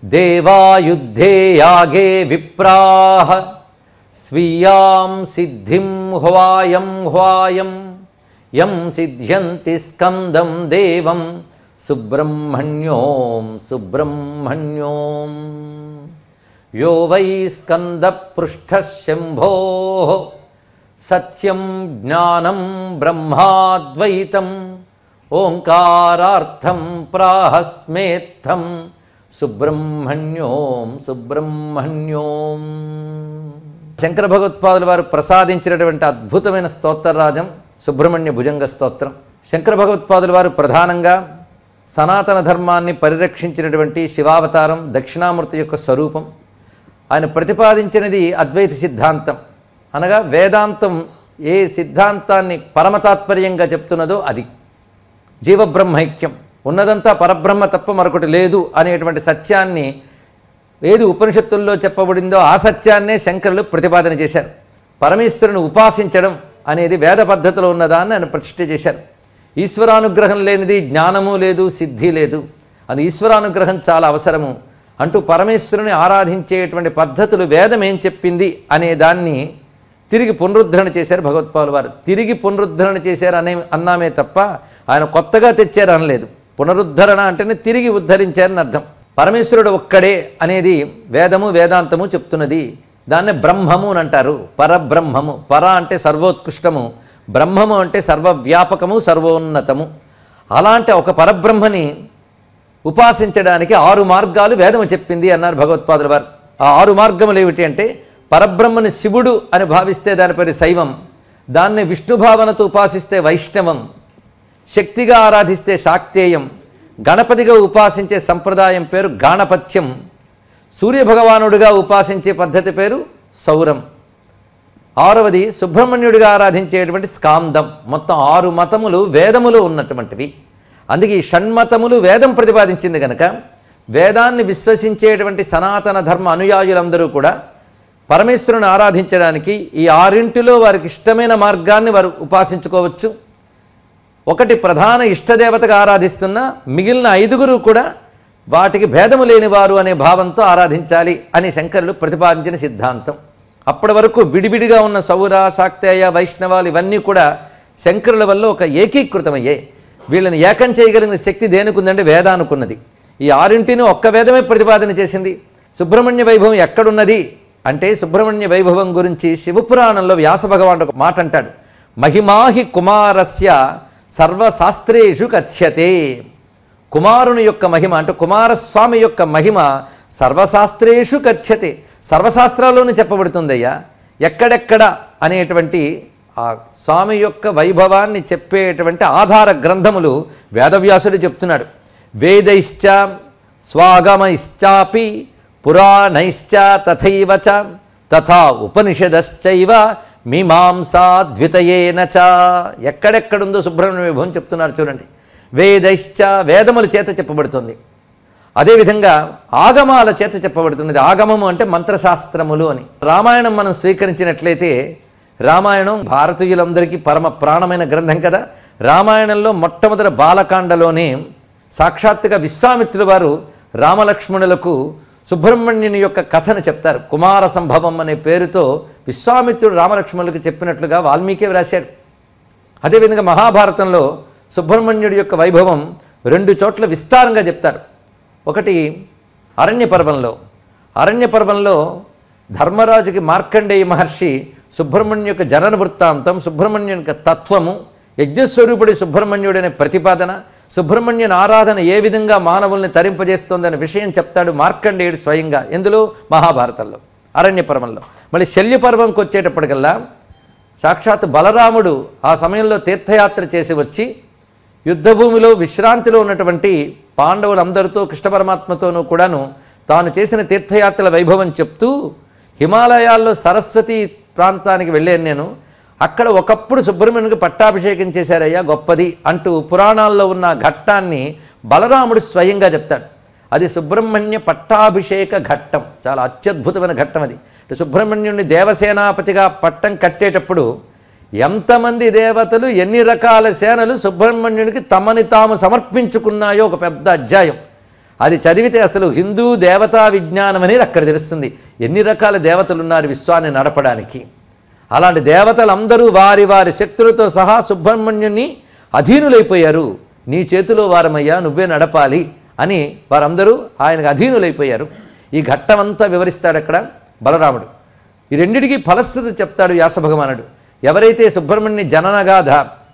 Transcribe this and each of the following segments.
దేవాయుద్ధే యాగే విప్రాహ స్వీయాం సిద్ధిం హ్వాయం హ్వాయం యం సిద్ధ్యంతి స్కందం దేవం సుబ్రహ్మణ్యోం సుబ్రహ్మణ్యోం యో వై స్కందపృష్ఠశంభో సత్యం జ్ఞానం బ్రహ్మాద్వైతం ఓంకారార్థం ప్రాహస్మేత్థం సుబ్రహ్మణ్యోం సుబ్రహ్మణ్యోం శంకర భగవత్పాదుల వారు ప్రసాదించినటువంటి అద్భుతమైన స్తోత్రరాజం సుబ్రహ్మణ్య భుజంగ స్తోత్రం శంకర భగవత్పాదుల వారు ప్రధానంగా సనాతన ధర్మాన్ని పరిరక్షించినటువంటి శివావతారం దక్షిణామూర్తి యొక్క స్వరూపం ఆయన ప్రతిపాదించినది అద్వైత సిద్ధాంతం అనగా వేదాంతం ఏ సిద్ధాంతాన్ని పరమతాత్పర్యంగా చెప్తున్నదో అది జీవబ్రహ్మైక్యం ఉన్నదంతా పరబ్రహ్మ తప్ప మరొకటి లేదు అనేటువంటి సత్యాన్ని ఏది ఉపనిషత్తుల్లో చెప్పబడిందో ఆ సత్యాన్నే శంకరులు ప్రతిపాదన చేశారు పరమేశ్వరుని ఉపాసించడం అనేది వేద పద్ధతిలో ఉన్నదాన్ని ఆయన ప్రతిష్ఠ చేశారు ఈశ్వరానుగ్రహం లేనిది జ్ఞానము లేదు సిద్ధి లేదు అది ఈశ్వరానుగ్రహం చాలా అవసరము అంటూ పరమేశ్వరుని ఆరాధించేటువంటి పద్ధతులు వేదం ఏం చెప్పింది అనే దాన్ని తిరిగి పునరుద్ధరణ చేశారు భగవత్పాల్ వారు తిరిగి పునరుద్ధరణ చేశారు అనే అన్నామే తప్ప ఆయన కొత్తగా తెచ్చారు అనలేదు పునరుద్ధరణ అంటేనే తిరిగి ఉద్ధరించారని అర్థం పరమేశ్వరుడు ఒక్కడే అనేది వేదము వేదాంతము చెప్తున్నది దాన్నే బ్రహ్మము అని అంటారు పరబ్రహ్మము పర అంటే సర్వోత్కృష్టము బ్రహ్మము అంటే సర్వవ్యాపకము సర్వోన్నతము అలాంటి ఒక పరబ్రహ్మని ఉపాసించడానికి ఆరు మార్గాలు వేదము చెప్పింది అన్నారు భగవత్పాదుల వారు ఆ ఆరు మార్గములు ఏమిటి అంటే పరబ్రహ్మని శివుడు అని భావిస్తే దాని పేరు శైవం దాన్ని విష్ణు భావనతో ఉపాసిస్తే వైష్ణవం శక్తిగా ఆరాధిస్తే శాక్తేయం గణపతిగా ఉపాసించే సంప్రదాయం పేరు గాణపత్యం సూర్యభగవానుడిగా ఉపాసించే పద్ధతి పేరు సౌరం ఆరవది సుబ్రహ్మణ్యుడిగా ఆరాధించేటువంటి స్కాందం మొత్తం ఆరు మతములు వేదములు ఉన్నటువంటివి అందుకే ఈ షణ్మతములు వేదం ప్రతిపాదించింది కనుక వేదాన్ని విశ్వసించేటువంటి సనాతన ధర్మ అనుయాయులందరూ కూడా పరమేశ్వరుని ఆరాధించడానికి ఈ ఆరింటిలో వారికి ఇష్టమైన మార్గాన్ని వారు ఉపాసించుకోవచ్చు ఒకటి ప్రధాన ఇష్టదేవతగా ఆరాధిస్తున్న మిగిలిన ఐదుగురు కూడా వాటికి భేదము లేనివారు అనే భావంతో ఆరాధించాలి అని శంకరులు ప్రతిపాదించిన సిద్ధాంతం అప్పటి వరకు విడివిడిగా ఉన్న సౌర శాక్తేయ వైష్ణవాలు ఇవన్నీ కూడా శంకరుల వల్ల ఒక ఏకీకృతమయ్యాయి వీళ్ళని ఏకం చేయగలిగిన శక్తి దేనికుందంటే వేదానుకున్నది ఈ ఆరింటిని ఒక్క వేదమే ప్రతిపాదన చేసింది సుబ్రహ్మణ్య వైభవం ఎక్కడున్నది అంటే సుబ్రహ్మణ్య వైభవం గురించి శివపురాణంలో వ్యాస భగవానుడు ఒక మాట అంటాడు మహిమాహి కుమారస్య సర్వశాస్త్రేషు కథ్యతే కుమారుని యొక్క మహిమ అంటే కుమారస్వామి యొక్క మహిమ సర్వశాస్త్రేషు కథ్యతే సర్వశాస్త్రాల్లోనూ చెప్పబడుతుందయ్యా ఎక్కడెక్కడ అనేటువంటి ఆ స్వామి యొక్క వైభవాన్ని చెప్పేటువంటి ఆధార గ్రంథములు వేదవ్యాసుడు చెప్తున్నాడు వేదైశ్చ స్వాగమైశ్చాపి పురాణైశ్చ తథైవ చ తథా ఉపనిషదశ్చైవ మీమాంసా ద్వితయేన చ ఎక్కడెక్కడుందో సుబ్రహ్మణ్య వైభవం చెప్తున్నారు చూడండి వేదైశ్చ వేదముల చేత చెప్పబడుతుంది అదేవిధంగా ఆగమాల చేత చెప్పబడుతున్నది ఆగమము అంటే మంత్రశాస్త్రములు అని రామాయణం మనం స్వీకరించినట్లయితే రామాయణం భారతీయులందరికీ పరమ ప్రాణమైన గ్రంథం కదా రామాయణంలో మొట్టమొదటి బాలకాండలోనే సాక్షాత్తుగా విశ్వామిత్రుల వారు రామలక్ష్మణులకు సుబ్రహ్మణ్యుని యొక్క కథను చెప్తారు కుమార సంభవం అనే పేరుతో విశ్వామిత్రుడు రామలక్ష్మణులకు చెప్పినట్లుగా వాల్మీకి వ్రాశాడు అదేవిధంగా మహాభారతంలో సుబ్రహ్మణ్యుడి యొక్క వైభవం రెండు చోట్ల విస్తారంగా చెప్తారు ఒకటి అరణ్య పర్వంలో అరణ్య పర్వంలో ధర్మరాజుకి మార్కండేయ మహర్షి సుబ్రహ్మణ్యు యొక్క జనన వృత్తాంతం సుబ్రహ్మణ్యం యొక్క తత్వము యజ్ఞస్వరూపుడి సుబ్రహ్మణ్యుడనే ప్రతిపాదన సుబ్రహ్మణ్యుని ఆరాధన ఏ విధంగా మానవుల్ని తరింపజేస్తోందనే విషయం చెప్తాడు మార్కండేయుడు స్వయంగా ఎందులో మహాభారతంలో అరణ్య పర్వంలో మళ్ళీ శల్య పర్వంకి వచ్చేటప్పటికల్లా సాక్షాత్ బలరాముడు ఆ సమయంలో తీర్థయాత్ర చేసి వచ్చి యుద్ధభూమిలో విశ్రాంతిలో ఉన్నటువంటి పాండవులందరితో కృష్ణ పరమాత్మతోనూ కూడాను తాను చేసిన తీర్థయాత్రల వైభవం చెప్తూ హిమాలయాల్లో సరస్వతి ప్రాంతానికి వెళ్ళాను నేను అక్కడ ఒకప్పుడు సుబ్రహ్మణ్యునికి పట్టాభిషేకం చేశారయ్యా గొప్పది అంటూ పురాణాల్లో ఉన్న ఘట్టాన్ని బలరాముడు స్వయంగా చెప్తాడు అది సుబ్రహ్మణ్య పట్టాభిషేక ఘట్టం చాలా అత్యద్భుతమైన ఘట్టం అది అంటే సుబ్రహ్మణ్యుడిని దేవసేనాపతిగా పట్టం కట్టేటప్పుడు ఎంతమంది దేవతలు ఎన్ని రకాల సేనలు సుబ్రహ్మణ్యునికి తమని తాము సమర్పించుకున్నాయో ఒక పెద్ద అధ్యాయం అది చదివితే అసలు హిందూ దేవతా విజ్ఞానం అనేది అక్కడ తెలుస్తుంది ఎన్ని రకాల దేవతలు ఉన్నారు విశ్వాన్ని నడపడానికి అలాంటి దేవతలందరూ వారి వారి శక్తులతో సహా సుబ్రహ్మణ్యుని అధీనులైపోయారు నీ చేతిలో వారమయ్యా నువ్వే నడపాలి అని వారందరూ ఆయనకు అధీనులైపోయారు ఈ ఘట్టమంతా వివరిస్తాడు అక్కడ బలరాముడు ఈ రెండిటికి ఫలశ్రుతి చెప్తాడు వ్యాస భగవానుడు ఎవరైతే సుబ్రహ్మణ్య జననగాథ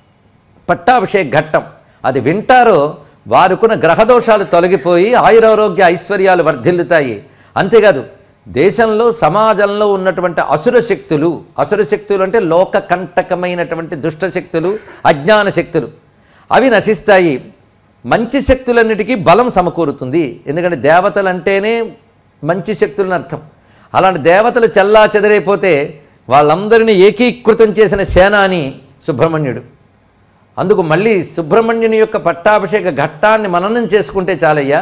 పట్టాభిషేక్ ఘట్టం అది వింటారో వారుకున్న గ్రహదోషాలు తొలగిపోయి ఆయురారోగ్య ఐశ్వర్యాలు వర్ధిల్లుతాయి అంతేకాదు దేశంలో సమాజంలో ఉన్నటువంటి అసుర శక్తులు అసుర శక్తులు అంటే లోక కంటకమైనటువంటి దుష్ట శక్తులు అజ్ఞాన శక్తులు అవి నశిస్తాయి మంచి శక్తులన్నిటికీ బలం సమకూరుతుంది ఎందుకంటే దేవతలు అంటేనే మంచి శక్తులని అర్థం అలాంటి దేవతలు చెల్లా చెదరైపోతే వాళ్ళందరినీ ఏకీకృతం చేసిన సేనాని సుబ్రహ్మణ్యుడు అందుకు మళ్ళీ సుబ్రహ్మణ్యుని యొక్క పట్టాభిషేక ఘట్టాన్ని మననం చేసుకుంటే చాలయ్యా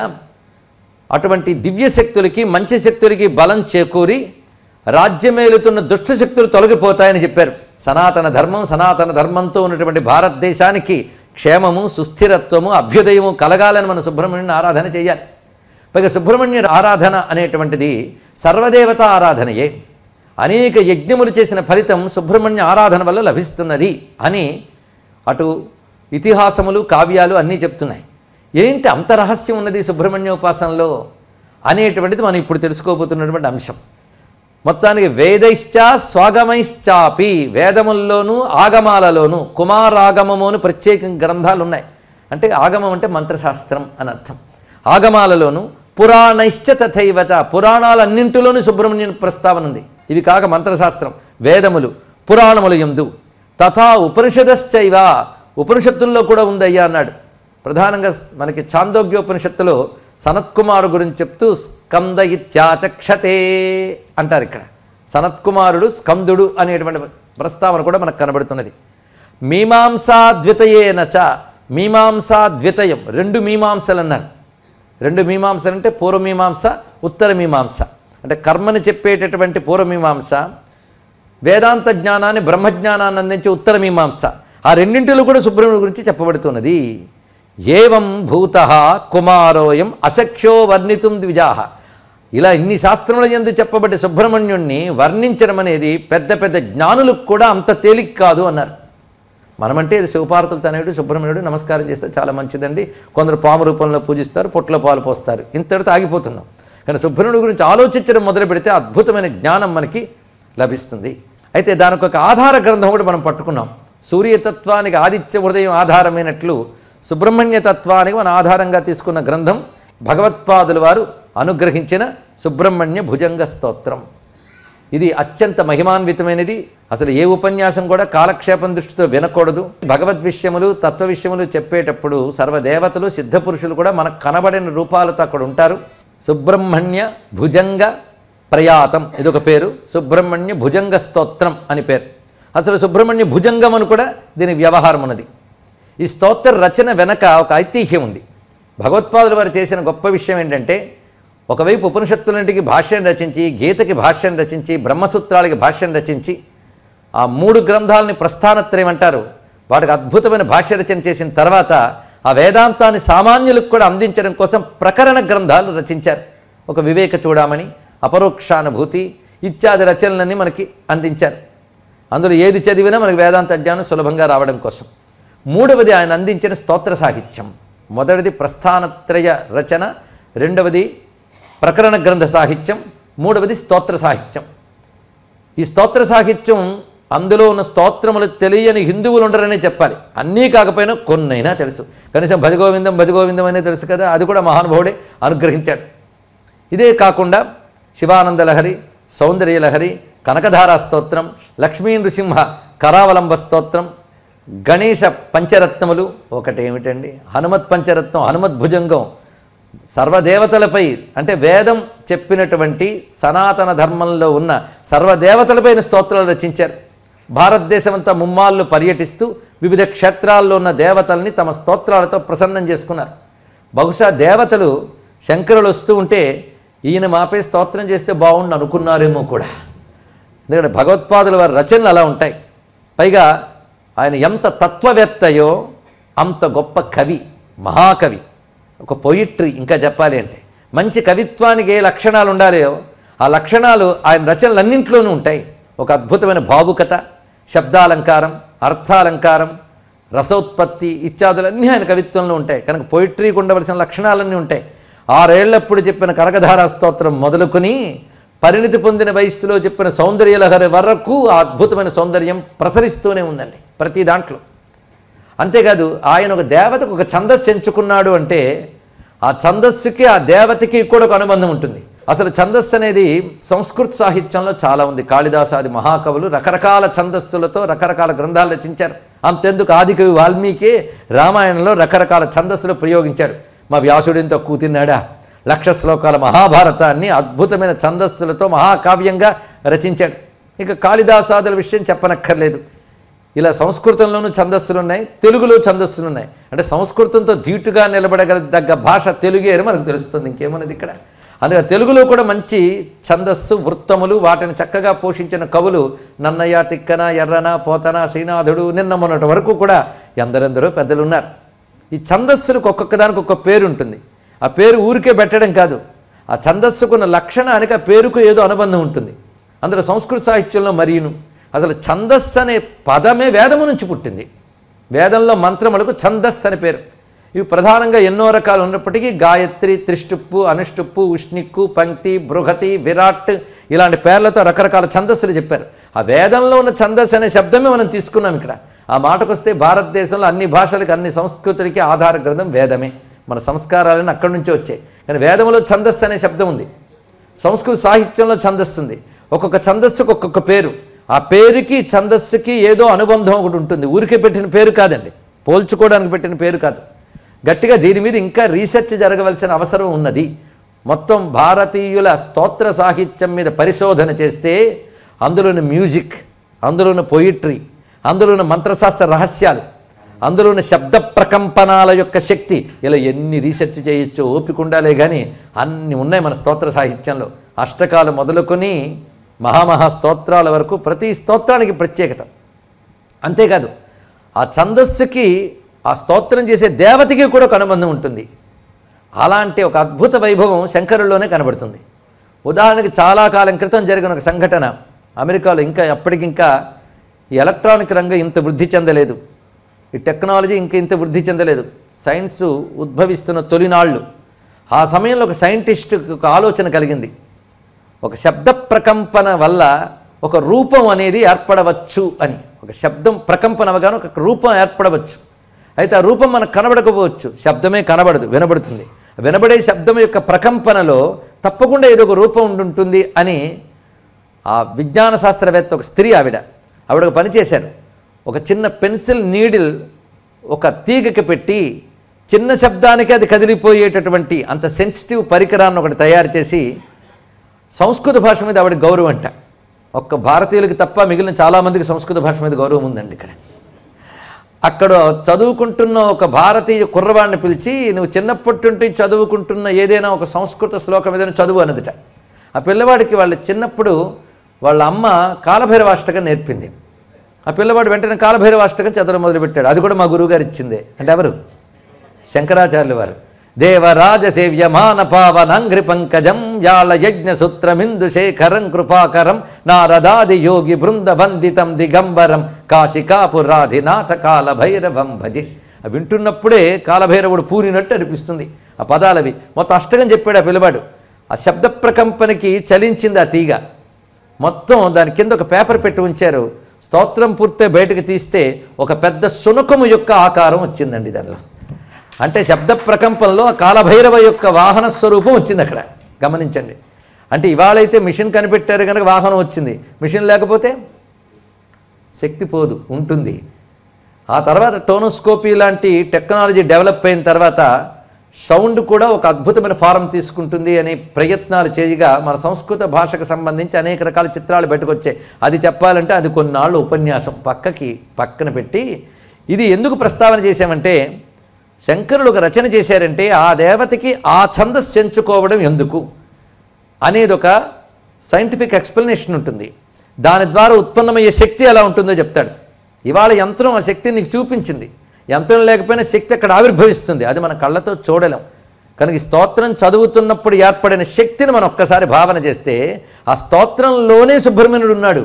అటువంటి దివ్య శక్తులకి మంచి శక్తులకి బలం చేకూరి రాజ్యమేలుతున్న దుష్ట శక్తులు తొలగిపోతాయని చెప్పారు సనాతన ధర్మం సనాతన ధర్మంతో ఉన్నటువంటి భారతదేశానికి క్షేమము సుస్థిరత్వము అభ్యుదయము కలగాలని మనం సుబ్రహ్మణ్యుని ఆరాధన చేయాలి పైగా సుబ్రహ్మణ్య ఆరాధన అనేటువంటిది సర్వదేవత ఆరాధనయే అనేక యజ్ఞములు చేసిన ఫలితం సుబ్రహ్మణ్య ఆరాధన వల్ల లభిస్తున్నది అని అటు ఇతిహాసములు కావ్యాలు అన్నీ చెప్తున్నాయి ఏంటి అంత రహస్యం ఉన్నది సుబ్రహ్మణ్యోపాసనలో అనేటువంటిది మనం ఇప్పుడు తెలుసుకోబోతున్నటువంటి అంశం మొత్తానికి వేదైశ్చ స్వాగమైశ్చాపి వేదముల్లోనూ ఆగమాలలోనూ కుమారాగమము అని ప్రత్యేక గ్రంథాలు ఉన్నాయి అంటే ఆగమం అంటే మంత్రశాస్త్రం అని అర్థం ఆగమాలలోను పురాణైశ్చ తథైవచ పురాణాలన్నింటిలోనూ సుబ్రహ్మణ్యుని ప్రస్తావన ఉంది ఇవి కాక మంత్రశాస్త్రం వేదములు పురాణములు ఎందు తథా ఉపనిషదశ్చైవ ఉపనిషత్తుల్లో కూడా ఉందయ్యా అన్నాడు ప్రధానంగా మనకి చాందోగ్యోపనిషత్తులో సనత్కుమారు గురించి చెప్తూ స్కంద ఇత్యాచక్షతే అంటారు ఇక్కడ సనత్కుమారుడు స్కందుడు అనేటువంటి ప్రస్తావన కూడా మనకు కనబడుతున్నది మీమాంసాద్వితయేనచ మీమాంసాద్వితయం రెండు మీమాంసలు అన్నారు రెండు మీమాంసలు అంటే పూర్వమీమాంస ఉత్తర మీమాంస అంటే కర్మని చెప్పేటటువంటి పూర్వమీమాంస వేదాంత జ్ఞానాన్ని బ్రహ్మజ్ఞానాన్ని అందించే ఉత్తర మీమాంస ఆ రెండింటిలో కూడా సుబ్రహ్మణ్యుడి గురించి చెప్పబడుతున్నది ఏవం భూత కుమారోయం అసఖ్యో వర్ణితుం ద్విజాహ ఇలా ఇన్ని శాస్త్రముల ఎందు చెప్పబడ్డ సుబ్రహ్మణ్యుణ్ణి వర్ణించడం అనేది పెద్ద పెద్ద జ్ఞానులకు కూడా అంత తేలిక కాదు అన్నారు మనమంటే ఇది శివపార్వతులు తనయుడు సుబ్రహ్మణ్యుడు నమస్కారం చేస్తే చాలా మంచిదండి కొందరు పాము రూపంలో పూజిస్తారు పొట్ల పాలు పోస్తారు ఇంతటితో ఆగిపోతున్నాం కానీ సుబ్రహ్మణ్యుడి గురించి ఆలోచించడం మొదలు పెడితే అద్భుతమైన జ్ఞానం మనకి లభిస్తుంది అయితే దానికి ఒక ఆధార గ్రంథం కూడా మనం పట్టుకున్నాం సూర్యతత్వానికి ఆదిత్య హృదయం ఆధారమైనట్లు సుబ్రహ్మణ్య తత్వానికి మన ఆధారంగా తీసుకున్న గ్రంథం భగవత్పాదుల వారు అనుగ్రహించిన సుబ్రహ్మణ్య భుజంగ స్తోత్రం ఇది అత్యంత మహిమాన్వితమైనది అసలు ఏ ఉపన్యాసం కూడా కాలక్షేపం దృష్టితో వినకూడదు భగవద్ విషయములు తత్వ విషయములు చెప్పేటప్పుడు సర్వదేవతలు సిద్ధపురుషులు కూడా మనకు కనబడిన రూపాలతో అక్కడ ఉంటారు సుబ్రహ్మణ్య భుజంగ ప్రయాతం ఇదొక పేరు సుబ్రహ్మణ్య భుజంగ స్తోత్రం అని పేరు అసలు సుబ్రహ్మణ్య భుజంగం అని కూడా దీని వ్యవహారం ఉన్నది ఈ స్తోత్ర రచన వెనక ఒక ఐతిహ్యం ఉంది భగవత్పాదులు వారు చేసిన గొప్ప విషయం ఏంటంటే ఒకవైపు ఉపనిషత్తులంటికి భాష్యం రచించి గీతకి భాష్యం రచించి బ్రహ్మసూత్రాలకి భాష్యం రచించి ఆ మూడు గ్రంథాలని ప్రస్థానత్రయం అంటారు వాటికి అద్భుతమైన భాష్య రచన చేసిన తర్వాత ఆ వేదాంతాన్ని సామాన్యులకు కూడా అందించడం కోసం ప్రకరణ గ్రంథాలు రచించారు ఒక వివేక చూడమని అపరోక్షానుభూతి ఇత్యాది రచనలన్నీ మనకి అందించారు అందులో ఏది చదివినా మనకి వేదాంత జ్ఞానం సులభంగా రావడం కోసం మూడవది ఆయన అందించిన స్తోత్ర సాహిత్యం మొదటిది ప్రస్థానత్రయ రచన రెండవది ప్రకరణ గ్రంథ సాహిత్యం మూడవది స్తోత్ర సాహిత్యం ఈ స్తోత్ర సాహిత్యం అందులో ఉన్న స్తోత్రములు తెలియని హిందువులు ఉండరనే చెప్పాలి అన్నీ కాకపోయినా కొన్నైనా తెలుసు కనీసం భజగోవిందం భజగోవిందం అనే తెలుసు కదా అది కూడా మహానుభావుడే అనుగ్రహించాడు ఇదే కాకుండా శివానంద లహరి సౌందర్య లహరి కనకధారా స్తోత్రం లక్ష్మీ నృసింహ కరావలంబ స్తోత్రం గణేశ పంచరత్నములు ఒకటేమిటండి హనుమత్ పంచరత్నం హనుమత్ భుజంగం సర్వదేవతలపై అంటే వేదం చెప్పినటువంటి సనాతన ధర్మంలో ఉన్న సర్వదేవతలపైన స్తోత్రాలు రచించారు భారతదేశం అంతా ముమ్మాళ్ళు పర్యటిస్తూ వివిధ క్షేత్రాల్లో ఉన్న దేవతల్ని తమ స్తోత్రాలతో ప్రసన్నం చేసుకున్నారు బహుశా దేవతలు శంకరులు వస్తూ ఉంటే ఈయన మాపై స్తోత్రం చేస్తే బాగుండు అనుకున్నారేమో కూడా ఎందుకంటే భగవత్పాదుల వారి రచనలు అలా ఉంటాయి పైగా ఆయన ఎంత తత్వవేత్తయో అంత గొప్ప కవి మహాకవి ఒక పొయిట్రీ ఇంకా చెప్పాలి అంటే మంచి కవిత్వానికి ఏ లక్షణాలు ఉండాలో ఆ లక్షణాలు ఆయన రచనలన్నింటిలోనూ ఉంటాయి ఒక అద్భుతమైన భావుకత శబ్దాలంకారం అర్థాలంకారం రసోత్పత్తి ఇత్యాదులన్నీ ఆయన కవిత్వంలో ఉంటాయి కనుక పొయిట్రీకి ఉండవలసిన లక్షణాలన్నీ ఉంటాయి ఆరేళ్లప్పుడు చెప్పిన కనకధారా స్తోత్రం మొదలుకొని పరిణితి పొందిన వయస్సులో చెప్పిన సౌందర్యలహరి వరకు ఆ అద్భుతమైన సౌందర్యం ప్రసరిస్తూనే ఉందండి ప్రతి దాంట్లో అంతేకాదు ఆయన ఒక దేవతకు ఒక ఛందస్సు ఎంచుకున్నాడు అంటే ఆ ఛందస్సుకి ఆ దేవతకి కూడా ఒక అనుబంధం ఉంటుంది అసలు ఛందస్సు అనేది సంస్కృత సాహిత్యంలో చాలా ఉంది కాళిదాసాది మహాకవులు రకరకాల ఛందస్సులతో రకరకాల గ్రంథాలు రచించారు అంతెందుకు ఆదికవి వాల్మీకి రామాయణంలో రకరకాల ఛందస్సులు ప్రయోగించాడు మా వ్యాసుడింతో కూతిన్నాడా లక్ష శ్లోకాల మహాభారతాన్ని అద్భుతమైన ఛందస్సులతో మహాకావ్యంగా రచించాడు ఇక కాళిదాసాదుల విషయం చెప్పనక్కర్లేదు ఇలా సంస్కృతంలోనూ ఛందస్సులు ఉన్నాయి తెలుగులో ఛందస్సులు ఉన్నాయి అంటే సంస్కృతంతో ధీటుగా నిలబడగలదగ్గ భాష తెలుగే అని మనకు తెలుస్తుంది ఇంకేమున్నది ఇక్కడ అందుకే తెలుగులో కూడా మంచి ఛందస్సు వృత్తములు వాటిని చక్కగా పోషించిన కవులు నన్నయ్య తిక్కన ఎర్రన పోతన శ్రీనాథుడు నిన్న మొన్నటి వరకు కూడా ఎందరెందరో పెద్దలు ఉన్నారు ఈ ఛందస్సులకు ఒక్కొక్క దానికి ఒక్కొక్క పేరు ఉంటుంది ఆ పేరు ఊరికే పెట్టడం కాదు ఆ ఛందస్సుకున్న లక్షణానికి ఆ పేరుకు ఏదో అనుబంధం ఉంటుంది అందులో సంస్కృత సాహిత్యంలో మరీను అసలు ఛందస్సు అనే పదమే వేదము నుంచి పుట్టింది వేదంలో మంత్రములకు ఛందస్సు అని పేరు ఇవి ప్రధానంగా ఎన్నో రకాలు ఉన్నప్పటికీ గాయత్రి త్రిష్టుప్పు అనుష్టుప్పు ఉష్ణిక్కు పంక్తి బృహతి విరాట్ ఇలాంటి పేర్లతో రకరకాల ఛందస్సులు చెప్పారు ఆ వేదంలో ఉన్న ఛందస్సు అనే శబ్దమే మనం తీసుకున్నాం ఇక్కడ ఆ మాటకొస్తే భారతదేశంలో అన్ని భాషలకి అన్ని సంస్కృతులకి ఆధార గ్రంథం వేదమే మన సంస్కారాలను అక్కడి నుంచే వచ్చాయి కానీ వేదంలో ఛందస్సు అనే శబ్దం ఉంది సంస్కృత సాహిత్యంలో ఛందస్సు ఉంది ఒక్కొక్క ఛందస్సుకు ఒక్కొక్క పేరు ఆ పేరుకి ఛందస్సుకి ఏదో అనుబంధం ఒకటి ఉంటుంది ఊరికే పెట్టిన పేరు కాదండి పోల్చుకోవడానికి పెట్టిన పేరు కాదు గట్టిగా దీని మీద ఇంకా రీసెర్చ్ జరగవలసిన అవసరం ఉన్నది మొత్తం భారతీయుల స్తోత్ర సాహిత్యం మీద పరిశోధన చేస్తే అందులోని మ్యూజిక్ అందులోని పొయిట్రీ అందులోని మంత్రశాస్త్ర రహస్యాలు అందులోని శబ్ద ప్రకంపనాల యొక్క శక్తి ఇలా ఎన్ని రీసెర్చ్ చేయొచ్చో ఓపిక ఉండాలే కానీ అన్ని ఉన్నాయి మన స్తోత్ర సాహిత్యంలో అష్టకాలు మొదలుకొని మహామహా స్తోత్రాల వరకు ప్రతి స్తోత్రానికి ప్రత్యేకత అంతేకాదు ఆ ఛందస్సుకి ఆ స్తోత్రం చేసే దేవతకి కూడా ఒక అనుబంధం ఉంటుంది అలాంటి ఒక అద్భుత వైభవం శంకరుల్లోనే కనబడుతుంది ఉదాహరణకి చాలా కాలం క్రితం జరిగిన ఒక సంఘటన అమెరికాలో ఇంకా ఎప్పటికింకా ఈ ఎలక్ట్రానిక్ రంగం ఇంత వృద్ధి చెందలేదు ఈ టెక్నాలజీ ఇంకా ఇంత వృద్ధి చెందలేదు సైన్స్ ఉద్భవిస్తున్న తొలినాళ్ళు ఆ సమయంలో ఒక సైంటిస్ట్కి ఒక ఆలోచన కలిగింది ఒక శబ్ద ప్రకంపన వల్ల ఒక రూపం అనేది ఏర్పడవచ్చు అని ఒక శబ్దం ప్రకంపన అవగానే ఒక రూపం ఏర్పడవచ్చు అయితే ఆ రూపం మనకు కనబడకపోవచ్చు శబ్దమే కనబడదు వినబడుతుంది వినబడే శబ్దం యొక్క ప్రకంపనలో తప్పకుండా ఏదో ఒక రూపం ఉండుంటుంది అని ఆ విజ్ఞాన శాస్త్రవేత్త ఒక స్త్రీ ఆవిడ ఆవిడ ఒక పని చేశారు ఒక చిన్న పెన్సిల్ నీడిల్ ఒక తీగకి పెట్టి చిన్న శబ్దానికి అది కదిలిపోయేటటువంటి అంత సెన్సిటివ్ పరికరాన్ని ఒకటి తయారు చేసి సంస్కృత భాష మీద ఆవిడ గౌరవం అంట ఒక్క భారతీయులకి తప్ప మిగిలిన చాలామందికి సంస్కృత భాష మీద గౌరవం ఉందండి ఇక్కడ అక్కడ చదువుకుంటున్న ఒక భారతీయ కుర్రవాడిని పిలిచి నువ్వు చిన్నప్పటి నుండి చదువుకుంటున్న ఏదైనా ఒక సంస్కృత శ్లోకం ఏదైనా చదువు అన్నదిట ఆ పిల్లవాడికి వాళ్ళు చిన్నప్పుడు వాళ్ళ అమ్మ కాలభైరవాష్టకం నేర్పింది ఆ పిల్లవాడు వెంటనే కాలభైరవాష్టకం చదవడం మొదలుపెట్టాడు అది కూడా మా గురువుగారు ఇచ్చిందే అంటే ఎవరు శంకరాచార్యులు వారు దేవరాజ సేవ్యమాన పావనంఘ్రి పంకజం యాళ యజ్ఞ సూత్రమిందు శేఖరం కృపాకరం నారదాది యోగి బృంద వందితం దిగంబరం కాశికాపురాధినాథ కాలభైరవం భజే అవి వింటున్నప్పుడే కాలభైరవుడు పూరినట్టు అనిపిస్తుంది ఆ పదాలవి మొత్తం అష్టకం చెప్పాడు ఆ పిల్లవాడు ఆ శబ్ద ప్రకంపనకి చలించింది ఆ తీగ మొత్తం దాని కింద ఒక పేపర్ పెట్టి ఉంచారు స్తోత్రం పూర్తే బయటకు తీస్తే ఒక పెద్ద సునకము యొక్క ఆకారం వచ్చిందండి దానిలో అంటే శబ్ద ప్రకంపనలో ఆ కాలభైరవ యొక్క వాహన స్వరూపం వచ్చింది అక్కడ గమనించండి అంటే ఇవాళైతే మిషన్ కనిపెట్టారు కనుక వాహనం వచ్చింది మిషన్ లేకపోతే శక్తి పోదు ఉంటుంది ఆ తర్వాత టోనోస్కోపీ లాంటి టెక్నాలజీ డెవలప్ అయిన తర్వాత సౌండ్ కూడా ఒక అద్భుతమైన ఫారం తీసుకుంటుంది అనే ప్రయత్నాలు చేయగా మన సంస్కృత భాషకు సంబంధించి అనేక రకాల చిత్రాలు బయటకొచ్చాయి అది చెప్పాలంటే అది కొన్నాళ్ళు ఉపన్యాసం పక్కకి పక్కన పెట్టి ఇది ఎందుకు ప్రస్తావన చేశామంటే శంకరులు ఒక రచన చేశారంటే ఆ దేవతకి ఆ ఛందస్సు ఎంచుకోవడం ఎందుకు అనేది ఒక సైంటిఫిక్ ఎక్స్ప్లెనేషన్ ఉంటుంది దాని ద్వారా ఉత్పన్నమయ్యే శక్తి ఎలా ఉంటుందో చెప్తాడు ఇవాళ యంత్రం ఆ శక్తిని నీకు చూపించింది యంత్రం లేకపోయినా శక్తి అక్కడ ఆవిర్భవిస్తుంది అది మన కళ్ళతో చూడలేం కనుక ఈ స్తోత్రం చదువుతున్నప్పుడు ఏర్పడిన శక్తిని మనం ఒక్కసారి భావన చేస్తే ఆ స్తోత్రంలోనే సుబ్రహ్మణ్యుడు ఉన్నాడు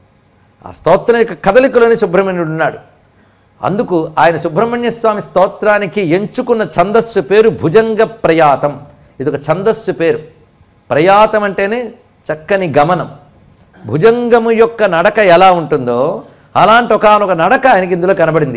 ఆ స్తోత్రం యొక్క కదలికలోనే సుబ్రహ్మణ్యుడు ఉన్నాడు అందుకు ఆయన సుబ్రహ్మణ్య స్వామి స్తోత్రానికి ఎంచుకున్న ఛందస్సు పేరు భుజంగ ప్రయాతం ఇది ఒక ఛందస్సు పేరు ప్రయాతం అంటేనే చక్కని గమనం భుజంగము యొక్క నడక ఎలా ఉంటుందో అలాంటి ఒకనొక నడక ఆయనకి ఇందులో కనబడింది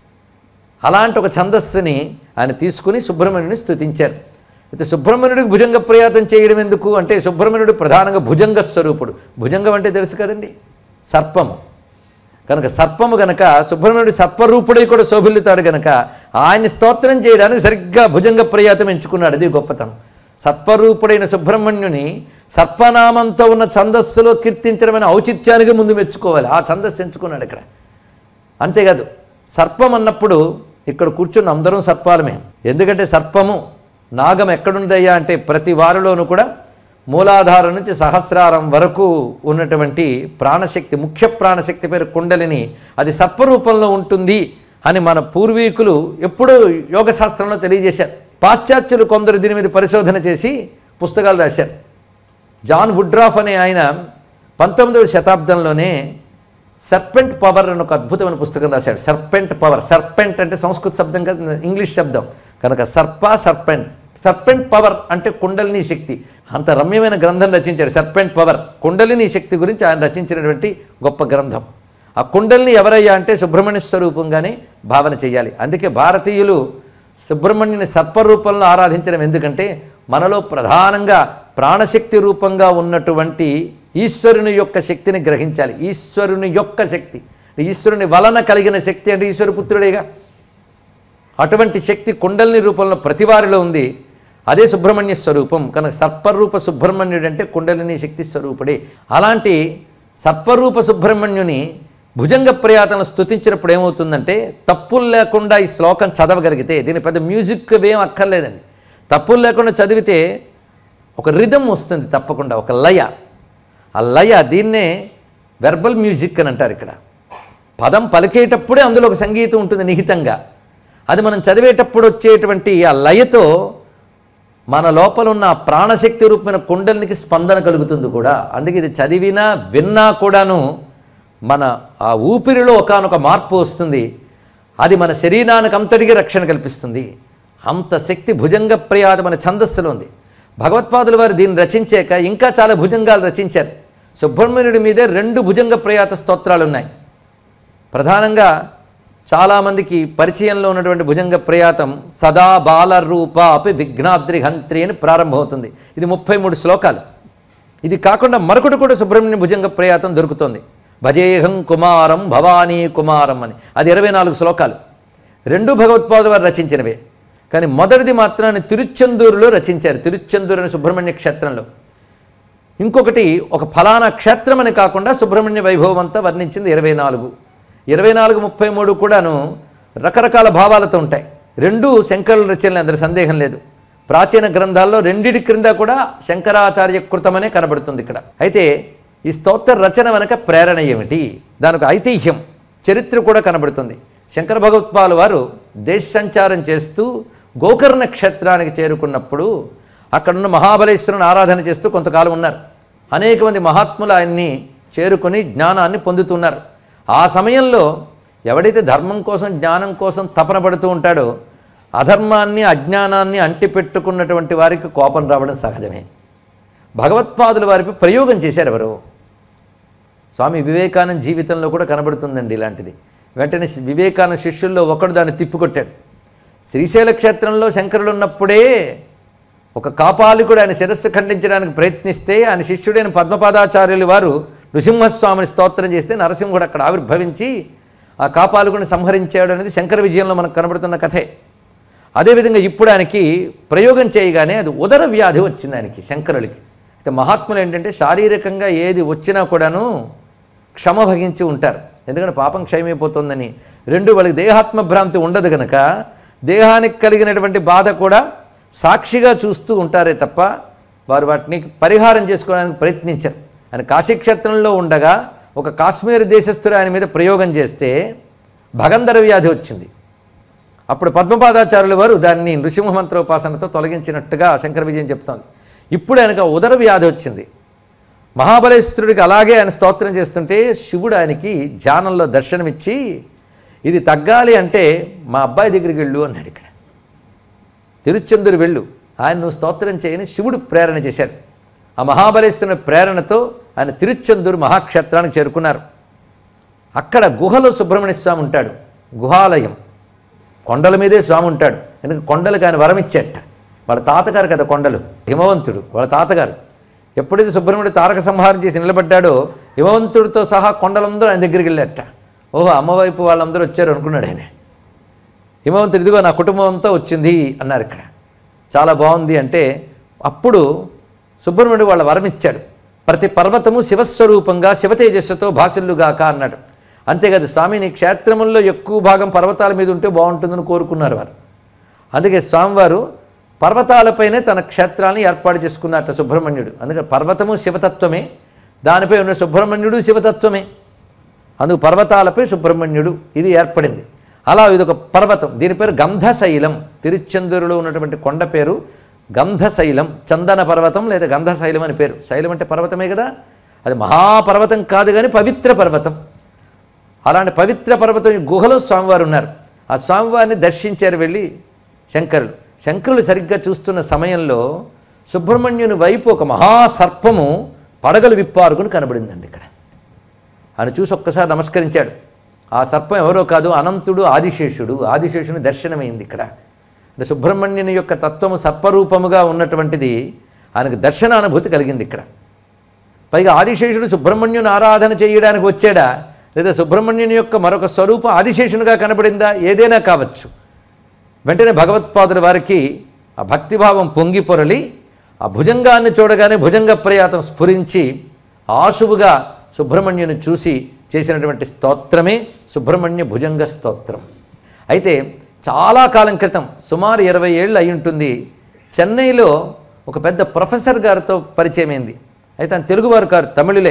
అలాంటి ఒక ఛందస్సుని ఆయన తీసుకుని సుబ్రహ్మణ్యుని స్తుతించారు అయితే సుబ్రహ్మణ్యుడికి భుజంగ ప్రయాతం చేయడం ఎందుకు అంటే సుబ్రహ్మణ్యుడు ప్రధానంగా భుజంగ స్వరూపుడు భుజంగం అంటే తెలుసు కదండి సర్పము కనుక సర్పము గనక సుబ్రహ్మణ్యుడి సర్పరూపుడై కూడా శోభిల్లుతాడు గనక ఆయన స్తోత్రం చేయడానికి సరిగ్గా భుజంగ ప్రయాతం ఎంచుకున్నాడు అది గొప్పతనం సర్పరూపుడైన సుబ్రహ్మణ్యుని సర్పనామంతో ఉన్న ఛందస్సులో కీర్తించడమైన ఔచిత్యానికి ముందు మెచ్చుకోవాలి ఆ ఛందస్సు ఎంచుకున్నాడు ఇక్కడ అంతేకాదు సర్పం అన్నప్పుడు ఇక్కడ కూర్చున్న అందరం సర్పాలమే ఎందుకంటే సర్పము నాగం ఎక్కడుందయ్యా అంటే ప్రతి వారిలోనూ కూడా మూలాధారం నుంచి సహస్రారం వరకు ఉన్నటువంటి ప్రాణశక్తి ముఖ్య ప్రాణశక్తి పేరు కుండలిని అది సర్పరూపంలో ఉంటుంది అని మన పూర్వీకులు ఎప్పుడూ యోగ శాస్త్రంలో తెలియజేశారు పాశ్చాత్యులు కొందరు దీని మీద పరిశోధన చేసి పుస్తకాలు రాశారు జాన్ వుడ్రాఫ్ అనే ఆయన పంతొమ్మిదవ శతాబ్దంలోనే సర్పెంట్ పవర్ అని ఒక అద్భుతమైన పుస్తకం రాశాడు సర్పెంట్ పవర్ సర్పెంట్ అంటే సంస్కృత శబ్దం కదా ఇంగ్లీష్ శబ్దం కనుక సర్ప సర్పెంట్ సర్పెంట్ పవర్ అంటే కుండలిని శక్తి అంత రమ్యమైన గ్రంథం రచించాడు సర్పెంట్ పవర్ కుండలిని శక్తి గురించి ఆయన రచించినటువంటి గొప్ప గ్రంథం ఆ కుండలిని ఎవరయ్యా అంటే సుబ్రహ్మణ్య స్వరూపంగానే భావన చేయాలి అందుకే భారతీయులు సుబ్రహ్మణ్యుని సర్పరూపంలో ఆరాధించడం ఎందుకంటే మనలో ప్రధానంగా ప్రాణశక్తి రూపంగా ఉన్నటువంటి ఈశ్వరుని యొక్క శక్తిని గ్రహించాలి ఈశ్వరుని యొక్క శక్తి ఈశ్వరుని వలన కలిగిన శక్తి అంటే ఈశ్వరు పుత్రుడేగా అటువంటి శక్తి కుండలిని రూపంలో ప్రతి వారిలో ఉంది అదే సుబ్రహ్మణ్య స్వరూపం కనుక సర్పరూప సుబ్రహ్మణ్యుడు అంటే కుండలిని శక్తి స్వరూపుడే అలాంటి సర్పరూప సుబ్రహ్మణ్యుని భుజంగ ప్రయాతను స్తుతించినప్పుడు ఏమవుతుందంటే తప్పులు లేకుండా ఈ శ్లోకం చదవగలిగితే దీని పెద్ద మ్యూజిక్ ఏం అక్కర్లేదండి తప్పులు లేకుండా చదివితే ఒక రిధం వస్తుంది తప్పకుండా ఒక లయ ఆ లయ దీన్నే వెర్బల్ మ్యూజిక్ అని అంటారు ఇక్కడ పదం పలికేటప్పుడే అందులో ఒక సంగీతం ఉంటుంది నిహితంగా అది మనం చదివేటప్పుడు వచ్చేటువంటి ఆ లయతో మన లోపల ఉన్న ఆ ప్రాణశక్తి రూపమైన కుండలినికి స్పందన కలుగుతుంది కూడా అందుకే ఇది చదివినా విన్నా కూడాను మన ఆ ఊపిరిలో ఒకానొక మార్పు వస్తుంది అది మన శరీరానికి అంతటికి రక్షణ కల్పిస్తుంది అంత శక్తి భుజంగ ప్రయాదం అనే ఛందస్సులో ఉంది భగవత్పాదుల వారు దీన్ని రచించాక ఇంకా చాలా భుజంగాలు రచించారు సుబ్రహ్మణ్యుడి మీదే రెండు భుజంగ ప్రయాత స్తోత్రాలు ఉన్నాయి ప్రధానంగా చాలామందికి పరిచయంలో ఉన్నటువంటి భుజంగ ప్రయాతం సదా బాలరూప అపి విఘ్నాద్రి హంత్రి అని ప్రారంభమవుతుంది ఇది ముప్పై మూడు శ్లోకాలు ఇది కాకుండా మరొకటి కూడా సుబ్రహ్మణ్య భుజంగ ప్రయాతం దొరుకుతుంది భజేహం కుమారం భవానీ కుమారం అని అది ఇరవై నాలుగు శ్లోకాలు రెండు భగవత్పాదులు వారు రచించినవే కానీ మొదటిది మాత్రాన్ని తిరుచెందూరులో రచించారు తిరుచెందూరు అనే సుబ్రహ్మణ్య క్షేత్రంలో ఇంకొకటి ఒక ఫలానా క్షేత్రం అని కాకుండా సుబ్రహ్మణ్య వైభవం అంతా వర్ణించింది ఇరవై నాలుగు ఇరవై నాలుగు ముప్పై మూడు కూడాను రకరకాల భావాలతో ఉంటాయి రెండు శంకరుల రచనలు అందరి సందేహం లేదు ప్రాచీన గ్రంథాల్లో రెండిటి క్రింద కూడా శంకరాచార్య కృతమనే కనబడుతుంది ఇక్కడ అయితే ఈ స్తోత్ర రచన వెనక ప్రేరణ ఏమిటి దానికి ఐతిహ్యం చరిత్ర కూడా కనబడుతుంది శంకర భగవత్పాలు వారు దేశ సంచారం చేస్తూ గోకర్ణ క్షేత్రానికి చేరుకున్నప్పుడు అక్కడున్న మహాబలేశ్వరుని ఆరాధన చేస్తూ కొంతకాలం ఉన్నారు అనేక మంది మహాత్ములు ఆయన్ని చేరుకొని జ్ఞానాన్ని పొందుతున్నారు ఆ సమయంలో ఎవడైతే ధర్మం కోసం జ్ఞానం కోసం తపన పడుతూ ఉంటాడో అధర్మాన్ని అజ్ఞానాన్ని అంటిపెట్టుకున్నటువంటి వారికి కోపం రావడం సహజమే భగవత్పాదుల వారిపై ప్రయోగం చేశారు ఎవరు స్వామి వివేకానంద జీవితంలో కూడా కనబడుతుందండి ఇలాంటిది వెంటనే వివేకానంద శిష్యుల్లో ఒకడు దాన్ని తిప్పికొట్టాడు శ్రీశైల క్షేత్రంలో శంకరులు ఉన్నప్పుడే ఒక కాపాలికుడు ఆయన శిరస్సు ఖండించడానికి ప్రయత్నిస్తే ఆయన శిష్యుడైన పద్మపాదాచార్యులు వారు నృసింహస్వామిని స్తోత్రం చేస్తే నరసింహుడు అక్కడ ఆవిర్భవించి ఆ కాపాలికుడిని సంహరించాడు అనేది శంకర విజయంలో మనకు కనబడుతున్న కథే అదేవిధంగా ఇప్పుడు ఆయనకి ప్రయోగం చేయగానే అది ఉదర వ్యాధి వచ్చింది ఆయనకి శంకరులకి అయితే మహాత్ములు ఏంటంటే శారీరకంగా ఏది వచ్చినా కూడాను క్షమ భగించి ఉంటారు ఎందుకంటే పాపం క్షయమైపోతుందని రెండు వాళ్ళకి దేహాత్మ భ్రాంతి ఉండదు కనుక దేహానికి కలిగినటువంటి బాధ కూడా సాక్షిగా చూస్తూ ఉంటారే తప్ప వారు వాటిని పరిహారం చేసుకోవడానికి ప్రయత్నించరు ఆయన కాశీక్షేత్రంలో ఉండగా ఒక కాశ్మీర్ దేశస్థుడు ఆయన మీద ప్రయోగం చేస్తే భగంధర వ్యాధి వచ్చింది అప్పుడు పద్మపాదాచార్యుల వారు దాన్ని నృసింహ మంత్రోపాసనతో తొలగించినట్టుగా శంకర విజయం చెప్తోంది ఇప్పుడు ఆయనకు ఆ ఉదర వ్యాధి వచ్చింది మహాబలేశ్వరుడికి అలాగే ఆయన స్తోత్రం చేస్తుంటే శివుడు ఆయనకి ధ్యానంలో దర్శనమిచ్చి ఇది తగ్గాలి అంటే మా అబ్బాయి దగ్గరికి వెళ్ళు అన్నాడు ఇక్కడ తిరుచెందురు వెళ్ళు ఆయన నువ్వు స్తోత్రం చేయని శివుడు ప్రేరణ చేశాడు ఆ మహాబలేశ్వరుని ప్రేరణతో ఆయన తిరుచెందూరు మహాక్షేత్రానికి చేరుకున్నారు అక్కడ గుహలో సుబ్రహ్మణ్య స్వామి ఉంటాడు గుహాలయం కొండల మీదే స్వామి ఉంటాడు ఎందుకంటే కొండలకు ఆయన వరం ఇచ్చేట వాళ్ళ తాతగారు కదా కొండలు హిమవంతుడు వాళ్ళ తాతగారు ఎప్పుడైతే సుబ్రహ్మణ్యుడు తారక సంహారం చేసి నిలబడ్డాడో హిమవంతుడితో సహా కొండలందరూ ఆయన దగ్గరికి వెళ్ళారట ఓహో అమ్మవైపు వాళ్ళందరూ వచ్చారు అనుకున్నాడు ఆయన హిమవంతుడు ఇదిగో నా కుటుంబం అంతా వచ్చింది అన్నారు ఇక్కడ చాలా బాగుంది అంటే అప్పుడు సుబ్రహ్మణ్యుడు వాళ్ళ వరం ఇచ్చాడు ప్రతి పర్వతము శివస్వరూపంగా శివతేజస్సుతో భాసిల్లుగాక అన్నాడు అంతేకాదు స్వామి నీ క్షేత్రముల్లో ఎక్కువ భాగం పర్వతాల మీద ఉంటే బాగుంటుందని కోరుకున్నారు వారు అందుకే స్వామివారు పర్వతాలపైనే తన క్షేత్రాన్ని ఏర్పాటు చేసుకున్నట్ట సుబ్రహ్మణ్యుడు అందుకని పర్వతము శివతత్వమే దానిపై ఉన్న సుబ్రహ్మణ్యుడు శివతత్వమే అందుకు పర్వతాలపై సుబ్రహ్మణ్యుడు ఇది ఏర్పడింది అలా ఇదొక పర్వతం దీని పేరు గంధశైలం తిరుచెందూరులో ఉన్నటువంటి కొండ పేరు గంధశైలం చందన పర్వతం లేదా గంధశైలం అని పేరు శైలం అంటే పర్వతమే కదా అది మహాపర్వతం కాదు కానీ పవిత్ర పర్వతం అలాంటి పవిత్ర పర్వతం గుహలో స్వామివారు ఉన్నారు ఆ స్వామివారిని దర్శించారు వెళ్ళి శంకరులు శంకరులు సరిగ్గా చూస్తున్న సమయంలో సుబ్రహ్మణ్యుని వైపు ఒక మహాసర్పము పడగలు విప్పారుకుని కనబడిందండి ఇక్కడ ఆయన చూసి ఒక్కసారి నమస్కరించాడు ఆ సర్పం ఎవరో కాదు అనంతుడు ఆదిశేషుడు ఆదిశేషుని దర్శనమైంది ఇక్కడ అంటే సుబ్రహ్మణ్యుని యొక్క తత్వము సర్పరూపముగా ఉన్నటువంటిది ఆయనకు దర్శనానుభూతి కలిగింది ఇక్కడ పైగా ఆదిశేషుడు సుబ్రహ్మణ్యుని ఆరాధన చేయడానికి వచ్చాడా లేదా సుబ్రహ్మణ్యుని యొక్క మరొక స్వరూపం ఆదిశేషునిగా కనబడిందా ఏదైనా కావచ్చు వెంటనే భగవత్పాదుల వారికి ఆ భక్తిభావం పొంగి పొరలి ఆ భుజంగాన్ని చూడగానే భుజంగ ప్రయాతం స్ఫురించి ఆశువుగా సుబ్రహ్మణ్యుని చూసి చేసినటువంటి స్తోత్రమే సుబ్రహ్మణ్య భుజంగ స్తోత్రం అయితే చాలా కాలం క్రితం సుమారు ఇరవై ఏళ్ళు అయి ఉంటుంది చెన్నైలో ఒక పెద్ద ప్రొఫెసర్ గారితో పరిచయమైంది అయితే ఆయన తెలుగువారు కారు తమిళులే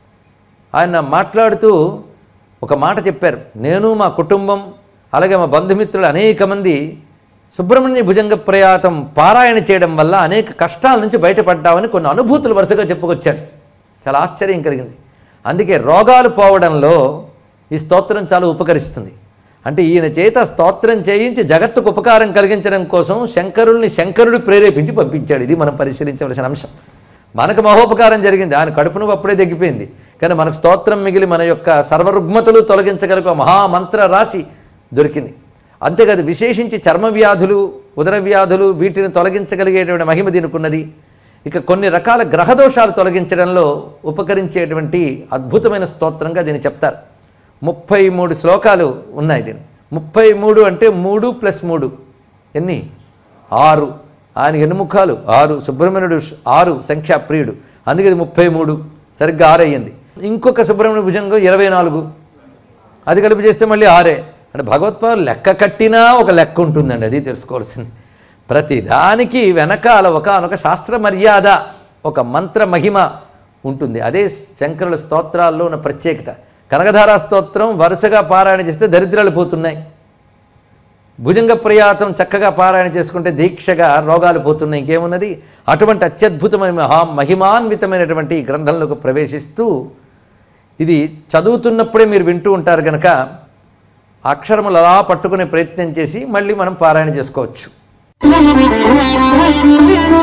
ఆయన మాట్లాడుతూ ఒక మాట చెప్పారు నేను మా కుటుంబం అలాగే మా బంధుమిత్రులు అనేక మంది సుబ్రహ్మణ్య భుజంగ ప్రయాతం పారాయణ చేయడం వల్ల అనేక కష్టాల నుంచి బయటపడ్డామని కొన్ని అనుభూతులు వరుసగా చెప్పుకొచ్చాడు చాలా ఆశ్చర్యం కలిగింది అందుకే రోగాలు పోవడంలో ఈ స్తోత్రం చాలా ఉపకరిస్తుంది అంటే ఈయన చేత స్తోత్రం చేయించి జగత్తుకు ఉపకారం కలిగించడం కోసం శంకరుల్ని శంకరుడు ప్రేరేపించి పంపించాడు ఇది మనం పరిశీలించవలసిన అంశం మనకు మహోపకారం జరిగింది ఆయన కడుపును అప్పుడే తగ్గిపోయింది కానీ మనకు స్తోత్రం మిగిలి మన యొక్క సర్వరుగ్మతలు తొలగించగలిగే ఒక మహామంత్ర రాశి దొరికింది అంతేకాదు విశేషించి చర్మ వ్యాధులు ఉదర వ్యాధులు వీటిని తొలగించగలిగేటువంటి మహిమ దీనికున్నది ఇక కొన్ని రకాల గ్రహదోషాలు తొలగించడంలో ఉపకరించేటువంటి అద్భుతమైన స్తోత్రంగా దీన్ని చెప్తారు ముప్పై మూడు శ్లోకాలు ఉన్నాయి దీని ముప్పై మూడు అంటే మూడు ప్లస్ మూడు ఎన్ని ఆరు ఆయన ఎన్ని ముఖాలు ఆరు సుబ్రహ్మణ్యుడు ఆరు సంఖ్యాప్రియుడు అందుకే ఇది ముప్పై మూడు సరిగ్గా ఆరు అయ్యింది ఇంకొక సుబ్రహ్మణ్య భుజంగం ఇరవై నాలుగు అది కలిపి చేస్తే మళ్ళీ ఆరే అంటే భగవత్పాదు లెక్క కట్టినా ఒక లెక్క ఉంటుందండి అది తెలుసుకోవాల్సింది ప్రతి దానికి వెనకాల ఒక శాస్త్ర మర్యాద ఒక మంత్ర మహిమ ఉంటుంది అదే శంకరుల స్తోత్రాల్లో ఉన్న ప్రత్యేకత కనకధారా స్తోత్రం వరుసగా పారాయణ చేస్తే దరిద్రాలు పోతున్నాయి భుజంగ ప్రయాతం చక్కగా పారాయణ చేసుకుంటే దీక్షగా రోగాలు పోతున్నాయి ఇంకేమున్నది అటువంటి అత్యద్భుతమైన మహా మహిమాన్వితమైనటువంటి ఈ గ్రంథంలోకి ప్రవేశిస్తూ ఇది చదువుతున్నప్పుడే మీరు వింటూ ఉంటారు కనుక అక్షరములు అలా పట్టుకునే ప్రయత్నం చేసి మళ్ళీ మనం పారాయణ చేసుకోవచ్చు Thank you.